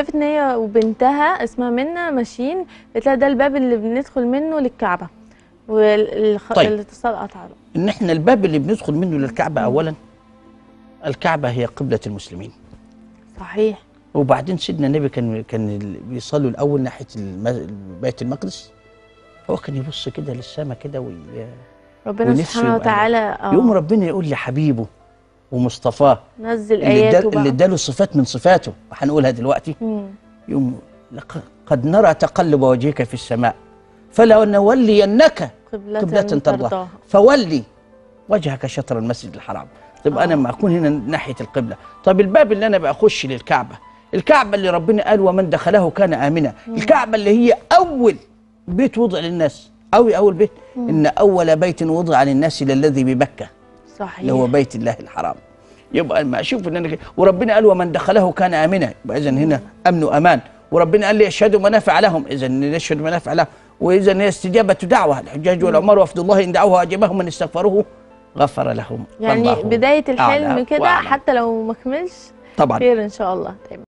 شافت ان هي وبنتها اسمها منى ماشيين قالت لها ده الباب اللي بندخل منه للكعبه طيب. والاتصال قطع له ان احنا الباب اللي بندخل منه للكعبه اولا الكعبه هي قبله المسلمين صحيح وبعدين سيدنا النبي كان كان ال- بيصلوا الاول ناحيه الم- بيت المقدس هو كان يبص كده للسماء كده وي... ربنا ونفسه سبحانه يبقى وتعالى اه يقوم ربنا يقول لحبيبه ومصطفاه نزل اللي اياته ادال- اللي بقى اداله صفات من صفاته وهنقولها دلوقتي مم. يقوم لق- قد نرى تقلب وجهك في السماء فلنولينك قبلة, قبلة ترضاها فولي وجهك شطر المسجد الحرام طب انا آه. لما اكون هنا ناحيه القبله طب الباب اللي انا بخش للكعبه الكعبه اللي ربنا قال ومن دخله كان امنا الكعبه اللي هي اول بيت وضع للناس او اول بيت ان اول بيت وضع للناس للذي بمكه صحيح اللي هو بيت الله الحرام يبقى لما اشوف ان انا كده- وربنا قال ومن دخله كان امنا يبقى اذا هنا امن وامان وربنا قال لي يشهدوا منافع لهم اذا نشهد منافع لهم واذا هي استجابه دعوه الحجاج والعمار وفد الله ان دعوه اجابهم من استغفروه غفر لهم يعني والله بدايه أعلى الحلم كده وأعلم. حتى لو ما كملش طبعا خير ان شاء الله طيب